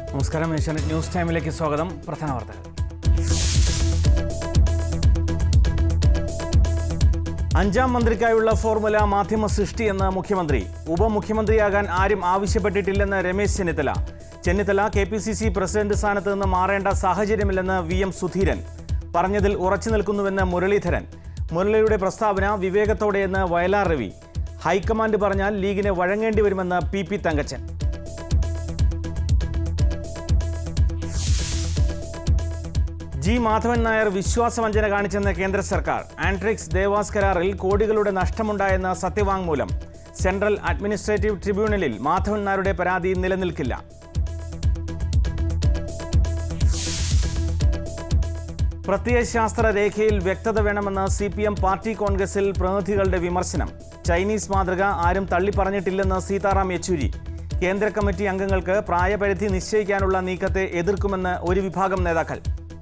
നമസ്കാരം ഏഷ്യാനെറ്റ് ന്യൂസ് ടൈമിലേക്ക് സ്വാഗതം പ്രധാന വാർത്തകൾ അഞ്ചാം മന്ത്രിക്കായുള്ള ഫോർമുല മാധ്യമ സൃഷ്ടി എന്ന് മുഖ്യമന്ത്രി ഉപമുഖ്യമന്ത്രിയാകാൻ ആരും ആവശ്യപ്പെട്ടിട്ടില്ലെന്ന് Ramesh Chennithala Chennithala K P C C president സ്ഥാനത്ത് നിന്ന് മാറേണ്ട സാഹചര്യമില്ലെന്ന് വി എം സുധീരൻ പറഞ്ഞതിൽ ഉറച്ചു നിൽക്കുന്നുവെന്ന് മുരളീധരൻ മുരളിയുടെ പ്രസ്താവന വിവേകത്തോടെയെന്ന് വയലാർ രവി ഹൈക്കമാൻഡ് പറഞ്ഞാൽ ലീഗിന് വഴങ്ങേണ്ടി വരുമെന്ന് P P Thankachan G Madhavan Nair വിശ്വാസവഞ്ചന കാണിച്ചെന്ന് കേന്ദ്ര സർക്കാർ ആൻട്രിക്സ് ദേവാസ് കരാറിൽ കോടികളുടെ നഷ്ടമുണ്ടായെന്ന സത്യവാങ്മൂലം സെൻട്രൽ അഡ്മിനിസ്ട്രേറ്റീവ് ട്രിബ്യൂണലിൽ മാധവൻ നായരുടെ പരാതി നിലനിൽക്കില്ല പ്രത്യയശാസ്ത്ര രേഖയിൽ വ്യക്തത വേണമെന്ന് സി പി എം പാർട്ടി കോൺഗ്രസിൽ പ്രതിനിധികളുടെ വിമർശനം ചൈനീസ് മാതൃക ആരും തള്ളിപ്പറഞ്ഞിട്ടില്ലെന്ന് സീതാറാം യെച്ചൂരി കേന്ദ്ര കമ്മിറ്റി അംഗങ്ങൾക്ക് പ്രായപരിധി നിശ്ചയിക്കാനുള്ള നീക്കത്തെ എതിർക്കുമെന്ന് ഒരു വിഭാഗം നേതാക്കൾ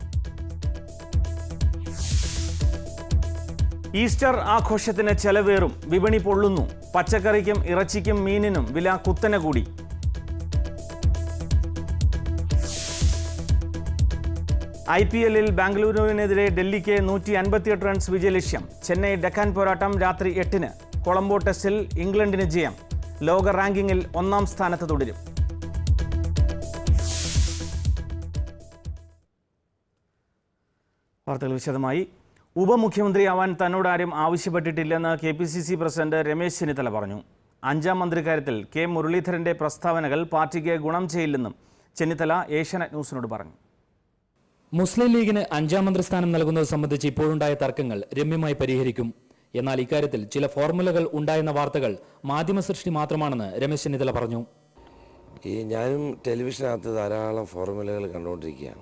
ഈസ്റ്റർ ആഘോഷത്തിന് ചെലവേറും വിപണി പൊള്ളുന്നു പച്ചക്കറിക്കും ഇറച്ചിക്കും മീനിനും വില കുത്തനെ കൂടി ഐ പി എല്ലിൽ ബാംഗ്ലൂരുവിനെതിരെ ഡൽഹിക്ക് നൂറ്റി അൻപത്തിയെട്ട് റൺസ് വിജയലക്ഷ്യം ചെന്നൈ ഡെക്കാൻ പോരാട്ടം രാത്രി എട്ടിന് കൊളംബോ ടെസ്റ്റിൽ ഇംഗ്ലണ്ടിന് ജയം ലോക റാങ്കിങ്ങിൽ ഒന്നാം സ്ഥാനത്ത് തുടരും വാർത്തകൾ വിശദമായി ഉപമുഖ്യമന്ത്രിയാവാൻ തന്നോട് ആരും ആവശ്യപ്പെട്ടിട്ടില്ലെന്ന് K P C C president Ramesh Chennithala പറഞ്ഞു അഞ്ചാം മന്ത്രിക്കാര്യത്തിൽ കെ മുരളീധരന്റെ പ്രസ്താവനകൾ പാർട്ടിക്ക് ഗുണം ചെയ്യില്ലെന്നും ചെന്നിത്തല ഏഷ്യാനെറ്റ് ന്യൂസിനോട് പറഞ്ഞു മുസ്ലിം ലീഗിന് അഞ്ചാം മന്ത്രിസ്ഥാനം നൽകുന്നത് സംബന്ധിച്ച് ഇപ്പോഴുണ്ടായ തർക്കങ്ങൾ രമ്യമായി പരിഹരിക്കും എന്നാൽ ഇക്കാര്യത്തിൽ ചില ഫോർമുലകൾ ഉണ്ടായെന്ന വാർത്തകൾ മാധ്യമ സൃഷ്ടി മാത്രമാണെന്ന് രമേശ് ചെന്നിത്തല പറഞ്ഞു ഈ ഞാനും ടെലിവിഷനകത്ത് ധാരാളം ഫോർമുലകൾ കണ്ടുകൊണ്ടിരിക്കുകയാണ്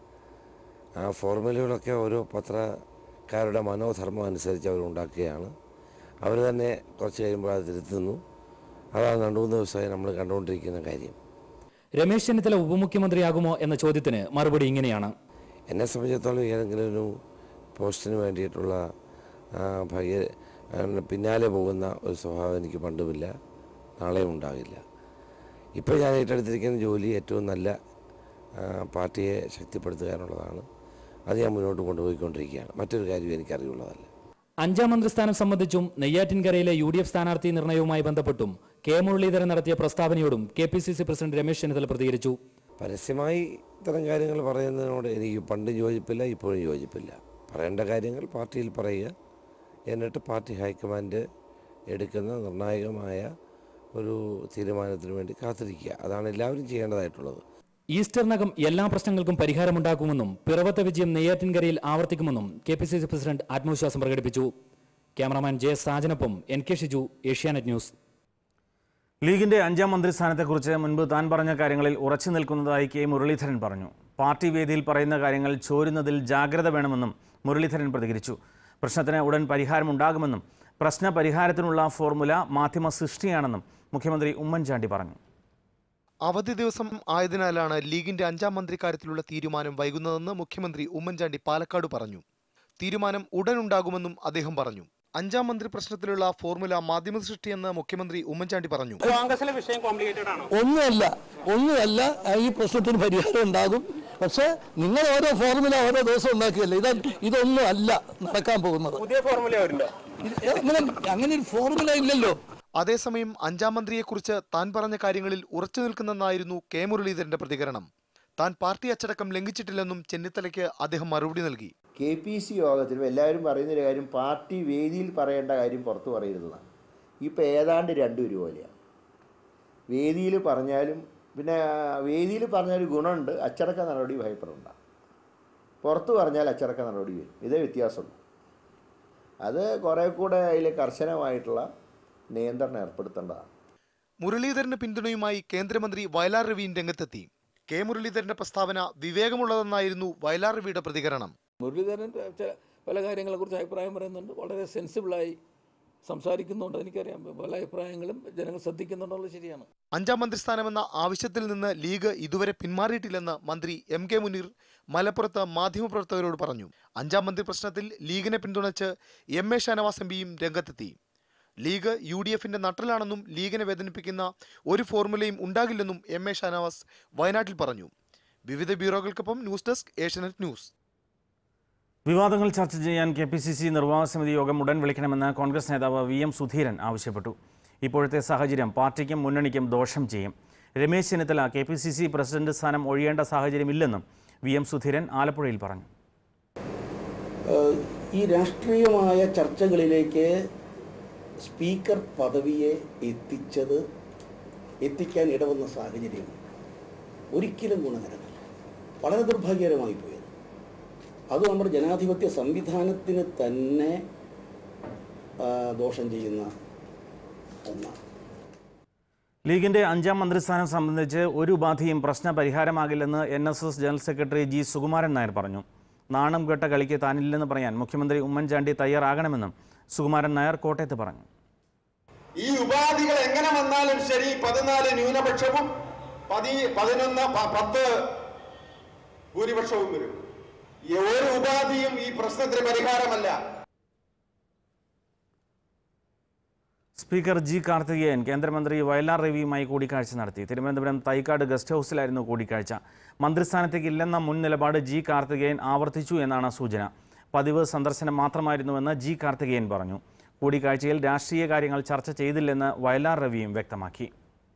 ആ ഫോർമുലകളൊക്കെ ഓരോ പത്രക്കാരുടെ മനോധർമ്മം അനുസരിച്ച് അവർ ഉണ്ടാക്കുകയാണ് അവർ തന്നെ കുറച്ച് കഴിയുമ്പോൾ അത് തിരുത്തുന്നു അതാണ് രണ്ടു മൂന്ന് ദിവസമായി നമ്മൾ കണ്ടുകൊണ്ടിരിക്കുന്ന കാര്യം രമേശ് ചെന്നിത്തല ഉപമുഖ്യമന്ത്രിയാകുമോ എന്ന ചോദ്യത്തിന് മറുപടി ഇങ്ങനെയാണ് എന്നെ സംബന്ധിച്ചിടത്തോളം ഏതെങ്കിലും ഒരു പോസ്റ്റിന് വേണ്ടിയിട്ടുള്ള ആ, ഭയ ആ, പിന്നാലെ പോകുന്ന ഒരു സ്വഭാവം എനിക്ക് പണ്ടുമില്ല നാളെയും ഉണ്ടാകില്ല ഇപ്പോൾ ഞാൻ ഏറ്റെടുത്തിരിക്കുന്ന ജോലി ഏറ്റവും നല്ല ആ, പാർട്ടിയെ ശക്തിപ്പെടുത്തുക എന്നുള്ളതാണ് അത് ഞാൻ മുന്നോട്ട് കൊണ്ടുപോയിക്കൊണ്ടിരിക്കുകയാണ് മറ്റൊരു കാര്യം എനിക്കറിയുള്ളതല്ല അഞ്ചാം മന്ത്രിസ്ഥാനം സംബന്ധിച്ചും നെയ്യാറ്റിൻകരയിലെ യു ഡി എഫ് സ്ഥാനാർത്ഥി നിർണയവുമായി ബന്ധപ്പെട്ടും കെ മുരളീധരൻ നടത്തിയ പ്രസ്താവനയോടും K P C C president Ramesh Chennithala പ്രതികരിച്ചു പരസ്യമായി ഇത്തരം കാര്യങ്ങൾ പറയുന്നതിനോട് എനിക്ക് പണ്ടും യോജിപ്പില്ല ഇപ്പോഴും യോജിപ്പില്ല പറയേണ്ട കാര്യങ്ങൾ പാർട്ടിയിൽ പറയുക എന്നിട്ട് പാർട്ടി ഹൈക്കമാൻഡ് എടുക്കുന്ന നിർണായകമായ ഒരു തീരുമാനത്തിന് വേണ്ടി കാത്തിരിക്കുക അതാണ് എല്ലാവരും ചെയ്യേണ്ടതായിട്ടുള്ളത് ഈസ്റ്ററിനകം എല്ലാ പ്രശ്നങ്ങൾക്കും പരിഹാരമുണ്ടാക്കുമെന്നും പിറവത്തെ വിജയം നെയ്യാറ്റിൻകരയിൽ ആവർത്തിക്കുമെന്നും K P C C president ആത്മവിശ്വാസം പ്രകടിപ്പിച്ചു ക്യാമറാമാൻ ജെ സാജനൊപ്പം N K Shiju Asianet News ലീഗിന്റെ അഞ്ചാം മന്ത്രിസ്ഥാനത്തെക്കുറിച്ച് മുൻപ് താൻ പറഞ്ഞ കാര്യങ്ങളിൽ ഉറച്ചു നിൽക്കുന്നതായി കെ മുരളീധരൻ പറഞ്ഞു പാർട്ടി വേദിയിൽ പറയുന്ന കാര്യങ്ങൾ ചോരുന്നതിൽ ജാഗ്രത വേണമെന്നും മുരളീധരൻ പ്രതികരിച്ചു പ്രശ്നത്തിന് ഉടൻ പരിഹാരമുണ്ടാകുമെന്നും പ്രശ്ന പരിഹാരത്തിനുള്ള ഫോർമുല മാധ്യമ സൃഷ്ടിയാണെന്നും മുഖ്യമന്ത്രി ഉമ്മൻചാണ്ടി പറഞ്ഞു അവധി ദിവസം ആയതിനാലാണ് ലീഗിന്റെ അഞ്ചാം മന്ത്രിക്കാര്യത്തിലുള്ള തീരുമാനം വൈകുന്നതെന്ന് മുഖ്യമന്ത്രി ഉമ്മൻചാണ്ടി പാലക്കാട് പറഞ്ഞു തീരുമാനം ഉടൻ ഉണ്ടാകുമെന്നും അദ്ദേഹം പറഞ്ഞു അഞ്ചാം മന്ത്രി പ്രശ്നത്തിലുള്ള ഫോർമുല മാധ്യമ സൃഷ്ടിയെന്ന് മുഖ്യമന്ത്രി ഉമ്മൻചാണ്ടി പറഞ്ഞു ഒന്നുമല്ല ഒന്നുമല്ല ഈ പ്രശ്നത്തിന് പരിഹാരം ഉണ്ടാകും പക്ഷേ നിങ്ങൾ ഓരോ ഫോർമുല ഓരോ ദിവസം ഉണ്ടാക്കിയല്ലേ ഇത് ഇതൊന്നും അല്ല നടക്കാൻ പോകുന്നത് പുതിയ ഫോർമുല അങ്ങനെ അങ്ങനെ ഒരു ഫോർമുല ഇല്ലല്ലോ അതേസമയം അഞ്ചാം മന്ത്രിയെക്കുറിച്ച് താൻ പറഞ്ഞ കാര്യങ്ങളിൽ ഉറച്ചു നിൽക്കുന്നെന്നായിരുന്നു കെ മുരളീധരന്റെ പ്രതികരണം താൻ പാർട്ടി അച്ചടക്കം ലംഘിച്ചിട്ടില്ലെന്നും ചെന്നിത്തലയ്ക്ക് അദ്ദേഹം മറുപടി നൽകി കെ പി സി യോഗത്തിലും എല്ലാവരും പറയുന്നൊരു കാര്യം പാർട്ടി വേദിയിൽ പറയേണ്ട കാര്യം പുറത്ത് പറയരുതെന്നാണ് ഇപ്പോൾ ഏതാണ്ട് രണ്ടും ഒരുപോലെയാണ് വേദിയിൽ പറഞ്ഞാലും പിന്നെ വേദിയിൽ പറഞ്ഞാൽ ഗുണമുണ്ട് അച്ചടക്ക നടപടി ഭയപ്പെടണ്ട പുറത്ത് പറഞ്ഞാൽ അച്ചടക്ക നടപടി വരും ഇതേ വ്യത്യാസമുള്ളൂ അത് കുറേ കൂടെ അതിൽ കർശനമായിട്ടുള്ള നിയന്ത്രണം ഏർപ്പെടുത്തേണ്ടതാണ് മുരളീധരന് പിന്തുണയുമായി കേന്ദ്രമന്ത്രി വയലാർ രവിയും രംഗത്തെത്തി കെ മുരളീധരന്റെ പ്രസ്താവന വിവേകമുള്ളതെന്നായിരുന്നു വയലാർ രവിയുടെ പ്രതികരണം മുരളീധരൻ ചില പല കാര്യങ്ങളെക്കുറിച്ച് അഭിപ്രായം പറയുന്നുണ്ട് വളരെ സെൻസിബിളായി സംസാരിക്കുന്നുണ്ട് എനിക്കറിയാം പല അഭിപ്രായങ്ങളും ജനങ്ങൾ ശ്രദ്ധിക്കുന്നുണ്ടുള്ളത് ശരിയാണ് അഞ്ചാം മന്ത്രിസ്ഥാനമെന്ന ആവശ്യത്തിൽ നിന്ന് ലീഗ് ഇതുവരെ പിന്മാറിയിട്ടില്ലെന്ന് മന്ത്രി എം കെ മുനീർ മലപ്പുറത്ത് മാധ്യമപ്രവർത്തകരോട് പറഞ്ഞു അഞ്ചാം മന്ത്രി പ്രശ്നത്തിൽ ലീഗിനെ പിന്തുണച്ച് എം എ ഷാനവാസ് എം പിയും രംഗത്തെത്തി ലീഗ് യു ഡി എഫിന്റെ നട്ടലാണെന്നും ലീഗിനെ വേദനിപ്പിക്കുന്ന ഒരു ഫോർമുലയും ഉണ്ടാകില്ലെന്നും എം എ ഷാനവാസ് വയനാട്ടിൽ പറഞ്ഞു വിവിധ ബ്യൂറോകൾക്കൊപ്പം ന്യൂസ് ഡെസ്ക് ഏഷ്യനെറ്റ് ന്യൂസ് വിവാദങ്ങൾ ചർച്ച ചെയ്യാൻ കെ പി സി സി നിർവാഹക സമിതി യോഗം ഉടൻ വിളിക്കണമെന്ന് കോൺഗ്രസ് നേതാവ് വി എം സുധീരൻ ആവശ്യപ്പെട്ടു ഇപ്പോഴത്തെ സാഹചര്യം പാർട്ടിക്കും മുന്നണിക്കും ദോഷം ചെയ്യും Ramesh Chennithala K P C C president സ്ഥാനം ഒഴിയേണ്ട സാഹചര്യമില്ലെന്നും വി എം സുധീരൻ ആലപ്പുഴയിൽ പറഞ്ഞു ഏഹ് ഈ രാഷ്ട്രീയമായ ചർച്ചകളിലേക്ക് സ്പീക്കർ പദവിയെ എത്തിച്ചത് എത്തിക്കാൻ ഇടവന്ന സാഹചര്യം ഒരിക്കലും ഗുണകരമല്ല വളരെ ദുർഭാഗ്യകരമായി പോയത് അത് നമ്മുടെ ജനാധിപത്യ സംവിധാനത്തിന് തന്നെ ആ, ദോഷം ചെയ്യുന്ന ഒന്നാണ് ലീഗിന്റെ അഞ്ചാം മന്ത്രിസ്ഥാനം സംബന്ധിച്ച് ഒരു ഉപാധിയും പ്രശ്ന പരിഹാരമാകില്ലെന്ന് N S S general secretary G Sukumaran Nair പറഞ്ഞു നാണം കെട്ട കളിക്ക് താനില്ലെന്ന് പറയാൻ മുഖ്യമന്ത്രി ഉമ്മൻചാണ്ടി തയ്യാറാകണമെന്നും സുകുമാരൻ നായർ കോട്ടയത്ത് പറഞ്ഞു ഈ ഉപാധികൾ എങ്ങനെ വന്നാലും ശരി പതിനാല് ന്യൂനപക്ഷവും പതി പതിനൊന്ന് പ- പത്ത് ഭൂരിപക്ഷവും വരും ഈ ഒരു ഉപാധിയും ഈ പ്രശ്നത്തിന് പരിഹാരമല്ല സ്പീക്കർ ജി കാർത്തികേയൻ കേന്ദ്രമന്ത്രി വയലാർ രവിയുമായി കൂടിക്കാഴ്ച നടത്തി തിരുവനന്തപുരം തൈക്കാട് ഗസ്റ്റ് ഹൗസിലായിരുന്നു കൂടിക്കാഴ്ച മന്ത്രിസ്ഥാനത്തേക്ക് ഇല്ലെന്ന മുൻ നിലപാട് ജി കാർത്തികേയൻ ആവർത്തിച്ചു എന്നാണ് സൂചന പതിവ് സന്ദർശനം മാത്രമായിരുന്നുവെന്ന് ജി കാർത്തികേയൻ പറഞ്ഞു കൂടിക്കാഴ്ചയിൽ രാഷ്ട്രീയ കാര്യങ്ങൾ ചർച്ച ചെയ്തില്ലെന്ന് വയലാർ രവിയും വ്യക്തമാക്കി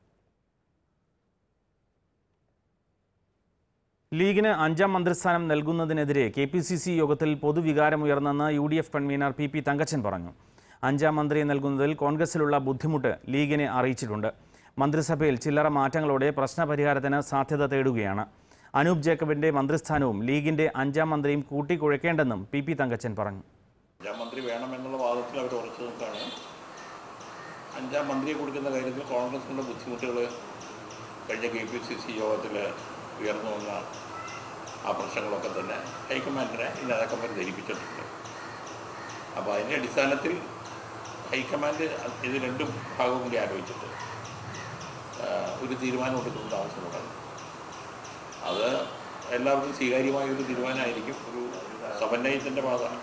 ലീഗിന് അഞ്ചാം മന്ത്രിസ്ഥാനം നൽകുന്നതിനെതിരെ കെ പി സി സി യോഗത്തിൽ പൊതുവികാരമുയർന്നെന്ന് U D F convenor P P Thankachan പറഞ്ഞു അഞ്ചാം മന്ത്രിയെ നൽകുന്നതിൽ കോൺഗ്രസിലുള്ള ബുദ്ധിമുട്ട് ലീഗിനെ അറിയിച്ചിട്ടുണ്ട് മന്ത്രിസഭയിൽ ചില്ലറ മാറ്റങ്ങളോടെ പ്രശ്നപരിഹാരത്തിന് സാധ്യത തേടുകയാണ് അനൂപ് ജേക്കബിന്റെ മന്ത്രിസ്ഥാനവും ലീഗിന്റെ അഞ്ചാം മന്ത്രിയും കൂട്ടിക്കുഴയ്ക്കേണ്ടെന്നും പി പി തങ്കച്ചൻ പറഞ്ഞു അഞ്ചാം മന്ത്രി വേണമെന്നുള്ള വാദത്തിൽ അവർ ഉറച്ചു നിൽക്കുകയാണ് അഞ്ചാം മന്ത്രിയെ കൊടുക്കുന്ന കാര്യത്തിൽ കോൺഗ്രസിനുള്ള ബുദ്ധിമുട്ടുകൾ കഴിഞ്ഞ കെ പി സി സി യോഗത്തിൽ ഉയർന്നു വന്ന ആ പ്രശ്നങ്ങളൊക്കെ തന്നെ ഹൈക്കമാൻഡിനെ ഈ നേതാക്കന്മാർ ധരിപ്പിച്ചിട്ടുണ്ട് അപ്പോൾ അതിൻ്റെ അടിസ്ഥാനത്തിൽ ഹൈക്കമാൻഡ് ഇത് രണ്ടും ഭാഗവും കൂടി ആലോചിച്ചിട്ട് ആ, ഒരു തീരുമാനം എടുക്കുന്നത് ആവശ്യമുണ്ടാകും അത് എല്ലാവർക്കും സ്വീകാര്യമായ ഒരു തീരുമാനമായിരിക്കും ഒരു സമന്വയത്തിൻ്റെ ഭാഗമാണ്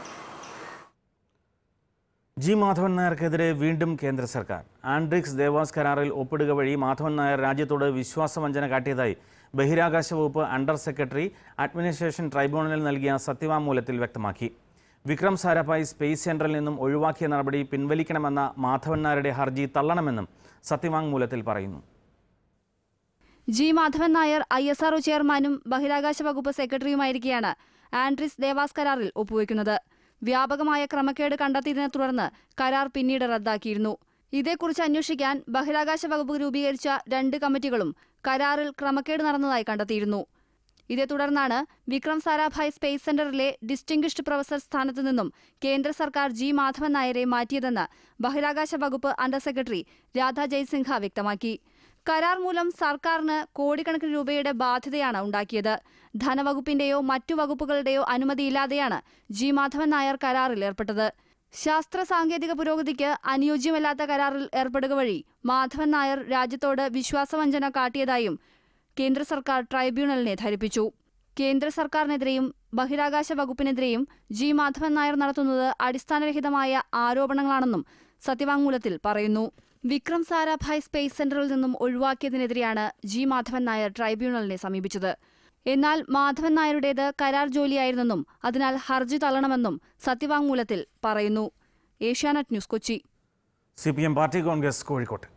ജി മാധവൻ നായർക്കെതിരെ വീണ്ടും കേന്ദ്ര സർക്കാർ ആൻഡ്രിക്സ് ദേവാസ് കരാറിൽ ഒപ്പിടുക വഴി മാധവൻ നായർ രാജ്യത്തോട് വിശ്വാസവഞ്ചന കാട്ടിയതായി ബഹിരാകാശ വകുപ്പ് അണ്ടർ സെക്രട്ടറി അഡ്മിനിസ്ട്രേഷൻ ട്രൈബ്യൂണലിൽ നൽകിയ സത്യവാങ്മൂലത്തിൽ വ്യക്തമാക്കി വിക്രം സാരാഭായ് സ്പേസ് സെന്ററിൽ നിന്നും ഒഴിവാക്കിയ നടപടി പിൻവലിക്കണമെന്ന മാധവൻ നായരുടെ ഹർജി തള്ളണമെന്നും സത്യവാങ്മൂലത്തിൽ പറയുന്നു G Madhavan Nair I S R O ചെയർമാനും ബഹിരാകാശ വകുപ്പ് സെക്രട്ടറിയുമായിരിക്കെയാണ് ആൻഡ്രിസ് ദേവാസ് കരാറിൽ ഒപ്പുവെക്കുന്നത് വ്യാപകമായ ക്രമക്കേട് കണ്ടെത്തിയതിനെ തുടർന്ന് കരാർ പിന്നീട് റദ്ദാക്കിയിരുന്നു ഇതേക്കുറിച്ച് അന്വേഷിക്കാൻ ബഹിരാകാശ വകുപ്പ് രൂപീകരിച്ച രണ്ട് കമ്മിറ്റികളും കരാറിൽ ക്രമക്കേട് നടന്നതായി കണ്ടെത്തിയിരുന്നു ഇതേ തുടർന്നാണ് വിക്രം സാരാഭായ് സ്പേസ് സെന്ററിലെ ഡിസ്റ്റിംഗ്വിഷ്ഡ് പ്രൊഫസർ സ്ഥാനത്തു നിന്നും കേന്ദ്ര സർക്കാർ ജി മാധവൻ നായരെ മാറ്റിയതെന്ന് ബഹിരാകാശ വകുപ്പ് അണ്ടർ സെക്രട്ടറി രാധ ജയ്സിൻഹ വ്യക്തമാക്കി കരാർ മൂലം സർക്കാരിന് കോടിക്കണക്കിന് രൂപയുടെ ബാധ്യതയാണ് ഉണ്ടാക്കിയത് ധനവകുപ്പിന്റെയോ മറ്റു വകുപ്പുകളുടെയോ അനുമതിയില്ലാതെയാണ് ജി മാധവൻ നായർ കരാറിൽ ഏർപ്പെട്ടത് ശാസ്ത്ര സാങ്കേതിക പുരോഗതിക്ക് അനുയോജ്യമല്ലാത്ത കരാറിൽ ഏർപ്പെടുക വഴി മാധവൻ നായർ രാജ്യത്തോട് വിശ്വാസവഞ്ചന കാട്ടിയതായും കേന്ദ്ര സർക്കാർ ട്രൈബ്യൂണലിനെ ധരിപ്പിച്ചു കേന്ദ്ര സർക്കാരിനെതിരെയും ബഹിരാകാശ വകുപ്പിനെതിരെയും ജി മാധവൻ നായർ നടത്തുന്നത് അടിസ്ഥാനരഹിതമായ ആരോപണങ്ങളാണെന്നും സത്യവാങ്മൂലത്തിൽ പറയുന്നു വിക്രം സാരാഭായ് സ്പേസ് സെന്ററിൽ നിന്നും ഒഴിവാക്കിയതിനെതിരെയാണ് ജി മാധവൻ നായർ ട്രൈബ്യൂണലിനെ സമീപിച്ചത് എന്നാൽ മാധവൻ നായരുടേത് കരാർ ജോലിയായിരുന്നെന്നും അതിനാൽ ഹർജി തള്ളണമെന്നും സത്യവാങ്മൂലത്തിൽ പറയുന്നു Asianet News Kochi C P M party Congress കോഴിക്കോട്ട്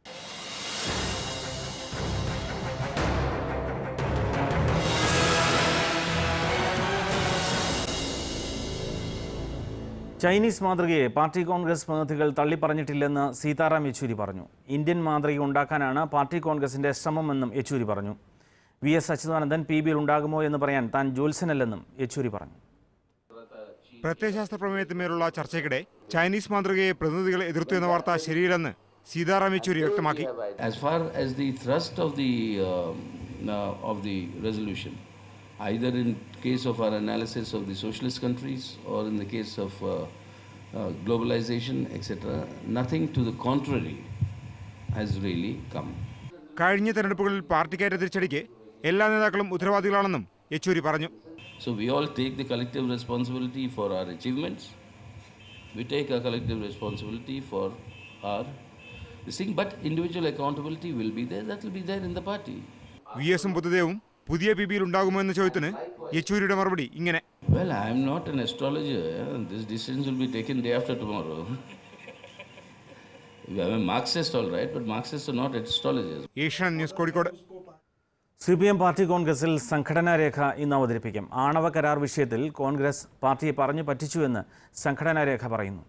ചൈനീസ് മാതൃകയെ പാർട്ടി കോൺഗ്രസ് പ്രതിനിധികൾ തള്ളിപ്പറഞ്ഞിട്ടില്ലെന്ന് സീതാറാം യെച്ചൂരി പറഞ്ഞു ഇന്ത്യൻ മാതൃക ഉണ്ടാക്കാനാണ് പാർട്ടി കോൺഗ്രസിന്റെ ശ്രമമെന്നും യെച്ചൂരി പറഞ്ഞു വി എസ് അച്യുതാനന്ദൻ പി ബിയിൽ ഉണ്ടാകുമോ എന്ന് പറയാൻ താൻ ജ്യോത്സ്യനല്ലെന്നും യെച്ചൂരി പറഞ്ഞു പ്രത്യയശാസ്ത്ര പ്രമേയത്തിന്മേലുള്ള ചർച്ചയ്ക്കിടെ ചൈനീസ് മാതൃകയെ പ്രതിനിധികൾ എതിർത്തു എന്ന വാർത്ത ശരിയില്ലെന്ന് സീതാറാം യെച്ചൂരി വ്യക്തമാക്കി As far as the thrust of the um, uh, of the resolution, either in case of our analysis of the socialist countries or in the case of uh, uh, globalization, etc., nothing to the contrary has really come. കഴിഞ്ഞ തെരഞ്ഞെടുപ്പുകളിൽ പാർട്ടിക്കാരെ തിരിച്ചടിക്ക് എല്ലാ നേതാക്കളും ഉത്തരവാദികളാണെന്നും യെച്ചൂരി പറഞ്ഞു So we all take the collective responsibility for our achievements. We take a collective responsibility for are this thing. But individual accountability will be there. That will be there in the party. V എസും ബുദ്ധദേവും പുതിയ P ബിയിൽ ഉണ്ടാകുമോ എന്ന ചോദ്യത്തിന് യെച്ചൂരിയുടെ മറുപടി ഇങ്ങനെ Well, I am not an astrologer. yeah. This decisions will be taken day after tomorrow. I am a Marxist, all right, but Marxists are not astrologers. Asianet News Kozhikode C P M party കോൺഗ്രസിൽ സംഘടനാ രേഖ ഇന്ന് അവതരിപ്പിക്കും ആണവ കരാർ വിഷയത്തിൽ കോൺഗ്രസ് പാർട്ടിയെ പറഞ്ഞു പറ്റിച്ചുവെന്ന് സംഘടനാ രേഖ പറയുന്നു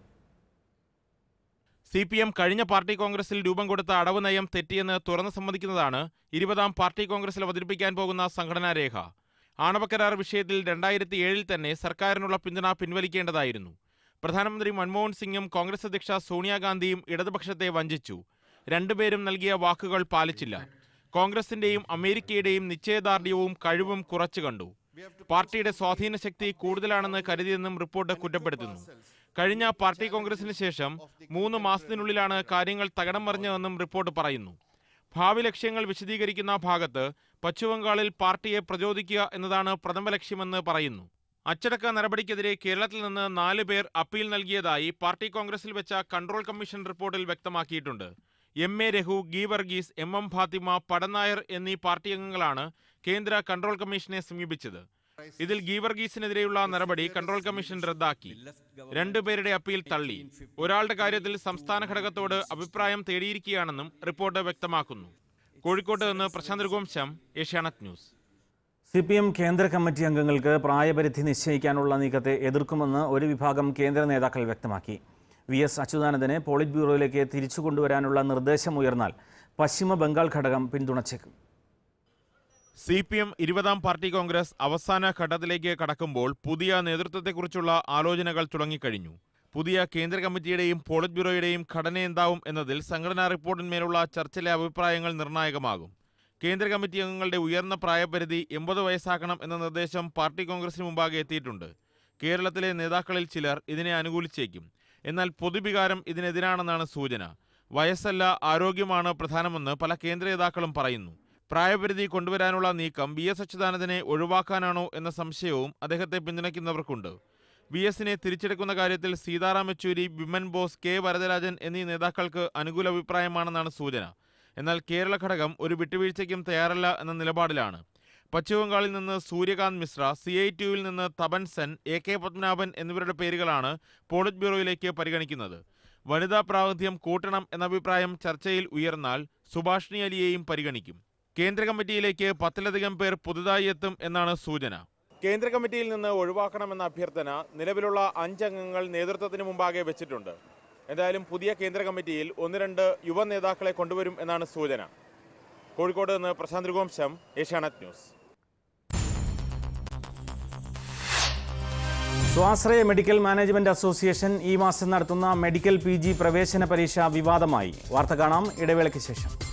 സി പി എം കഴിഞ്ഞ പാർട്ടി കോൺഗ്രസിൽ രൂപം കൊടുത്ത അടവ് നയം തെറ്റിയെന്ന് തുറന്നു സമ്മതിക്കുന്നതാണ് ഇരുപതാം പാർട്ടി കോൺഗ്രസിൽ അവതരിപ്പിക്കാൻ പോകുന്ന സംഘടനാ രേഖ ആണവക്കരാർ വിഷയത്തിൽ രണ്ടായിരത്തി ഏഴിൽ തന്നെ സർക്കാരിനുള്ള പിന്തുണ പിൻവലിക്കേണ്ടതായിരുന്നു പ്രധാനമന്ത്രി മൻമോഹൻ സിംഗും കോൺഗ്രസ് അധ്യക്ഷ സോണിയാഗാന്ധിയും ഇടതുപക്ഷത്തെ വഞ്ചിച്ചു രണ്ടുപേരും നൽകിയ വാക്കുകൾ പാലിച്ചില്ല കോൺഗ്രസിന്റെയും അമേരിക്കയുടെയും നിശ്ചയദാർഢ്യവും കഴിവും കുറച്ചു കണ്ടു പാർട്ടിയുടെ സ്വാധീന ശക്തി കൂടുതലാണെന്ന് കരുതിയെന്നും റിപ്പോർട്ട് കുറ്റപ്പെടുത്തുന്നു കഴിഞ്ഞ പാർട്ടി കോൺഗ്രസിന് ശേഷം മൂന്ന് മാസത്തിനുള്ളിലാണ് കാര്യങ്ങൾ തകടം മറിഞ്ഞതെന്നും റിപ്പോർട്ട് പറയുന്നു ഭാവി ലക്ഷ്യങ്ങൾ വിശദീകരിക്കുന്ന ഭാഗത്ത് പശ്ചിമബംഗാളിൽ പാർട്ടിയെ പ്രചോദിക്കുക എന്നതാണ് പ്രഥമ ലക്ഷ്യമെന്ന് പറയുന്നു അച്ചടക്ക നടപടിക്കെതിരെ കേരളത്തിൽ നിന്ന് നാല് പേർ അപ്പീൽ നൽകിയതായി പാർട്ടി കോൺഗ്രസിൽ വെച്ച കൺട്രോൾ കമ്മീഷൻ റിപ്പോർട്ടിൽ വ്യക്തമാക്കിയിട്ടുണ്ട് എം എ രഘു ഗീ വർഗീസ് എം എം ഫാത്തിമ പടനായർ എന്നീ പാർട്ടി അംഗങ്ങളാണ് കേന്ദ്ര കൺട്രോൾ കമ്മീഷനെ സമീപിച്ചത് ഇതിൽ ഗീ വർഗീസിനെതിരെയുള്ള നടപടി കൺട്രോൾ കമ്മീഷൻ റദ്ദാക്കി രണ്ടുപേരുടെ അപ്പീൽ തള്ളി ഒരാളുടെ കാര്യത്തിൽ സംസ്ഥാന ഘടകത്തോട് അഭിപ്രായം തേടിയിരിക്കുകയാണെന്നും റിപ്പോർട്ട് വ്യക്തമാക്കുന്നു കോഴിക്കോട്ട് നിന്ന് Prashanth Raghuvamsam Asianet News C P M കേന്ദ്ര കമ്മിറ്റി അംഗങ്ങൾക്ക് പ്രായപരിധി നിശ്ചയിക്കാനുള്ള നീക്കത്തെ എതിർക്കുമെന്ന് ഒരു വിഭാഗം കേന്ദ്ര നേതാക്കൾ വ്യക്തമാക്കി വി എസ് അച്യുതാനന്ദനെ പോളിറ്റ് ബ്യൂറോയിലേക്ക് തിരിച്ചു കൊണ്ടുവരാനുള്ള നിർദ്ദേശം ഉയർന്നാൽ പശ്ചിമ ബംഗാൾ ഘടകം പിന്തുണച്ചേക്കും സി പി എം ഇരുപതാം പാർട്ടി കോൺഗ്രസ് അവസാന ഘട്ടത്തിലേക്ക് കടക്കുമ്പോൾ പുതിയ നേതൃത്വത്തെക്കുറിച്ചുള്ള ആലോചനകൾ തുടങ്ങിക്കഴിഞ്ഞു പുതിയ കേന്ദ്ര കമ്മിറ്റിയുടെയും പോളിറ്റ് ബ്യൂറോയുടെയും ഘടന എന്താവും എന്നതിൽ സംഘടനാ റിപ്പോർട്ടിന്മേലുള്ള ചർച്ചയിലെ അഭിപ്രായങ്ങൾ നിർണായകമാകും കേന്ദ്ര കമ്മിറ്റി അംഗങ്ങളുടെ ഉയർന്ന പ്രായപരിധി എൺപത് വയസ്സാക്കണം എന്ന നിർദ്ദേശം പാർട്ടി കോൺഗ്രസിന് മുമ്പാകെ എത്തിയിട്ടുണ്ട് കേരളത്തിലെ നേതാക്കളിൽ ചിലർ ഇതിനെ അനുകൂലിച്ചേക്കും എന്നാൽ പൊതുവികാരം ഇതിനെതിരാണെന്നാണ് സൂചന വയസ്സല്ല ആരോഗ്യമാണ് പ്രധാനമെന്ന് പല കേന്ദ്ര നേതാക്കളും പറയുന്നു പ്രായപരിധി കൊണ്ടുവരാനുള്ള നീക്കം വി എസ് അച്യുതാനന്ദനെ ഒഴിവാക്കാനാണോ എന്ന സംശയവും അദ്ദേഹത്തെ പിന്തുണയ്ക്കുന്നവർക്കുണ്ട് വി എസിനെ തിരിച്ചെടുക്കുന്ന കാര്യത്തിൽ സീതാറാം യെച്ചൂരി വിമൻ ബോസ് കെ വരദരാജൻ എന്നീ നേതാക്കൾക്ക് അനുകൂല അഭിപ്രായമാണെന്നാണ് സൂചന എന്നാൽ കേരള ഘടകം ഒരു വിട്ടുവീഴ്ചയ്ക്കും തയ്യാറല്ല എന്ന നിലപാടിലാണ് പശ്ചിമബംഗാളിൽ നിന്ന് സൂര്യകാന്ത് മിശ്ര സി ഐ ടിയുവിൽ നിന്ന് തപൻ സെൻ എ കെ പത്മനാഭൻ എന്നിവരുടെ പേരുകളാണ് പോളിറ്റ് ബ്യൂറോയിലേക്ക് പരിഗണിക്കുന്നത് വനിതാ പ്രാതിനിധ്യം കൂട്ടണം എന്ന അഭിപ്രായം ചർച്ചയിൽ ഉയർന്നാൽ സുഭാഷിണി അലിയെയും പരിഗണിക്കും കേന്ദ്ര കമ്മിറ്റിയിലേക്ക് പത്തിലധികം പേർ പുതുതായി എത്തും എന്നാണ് സൂചന കേന്ദ്ര കമ്മിറ്റിയിൽ നിന്ന് ഒഴിവാക്കണമെന്ന അഭ്യർത്ഥന നിലവിലുള്ള അഞ്ചംഗങ്ങൾ നേതൃത്വത്തിന് മുമ്പാകെ വെച്ചിട്ടുണ്ട് എന്തായാലും പുതിയ കേന്ദ്ര കമ്മിറ്റിയിൽ ഒന്ന് രണ്ട് യുവ നേതാക്കളെ കൊണ്ടുവരും എന്നാണ് സൂചന കോഴിക്കോട് നിന്ന് പ്രശാന്ത് രഘുവംശം ഏഷ്യാനെറ്റ് ന്യൂസ് സ്വാശ്രയ മെഡിക്കൽ മാനേജ്മെന്റ് അസോസിയേഷൻ ഈ മാസം നടത്തുന്ന മെഡിക്കൽ പി ജി പ്രവേശന പരീക്ഷ വിവാദമായി വാർത്ത കാണാം ഇടവേളയ്ക്ക് ശേഷം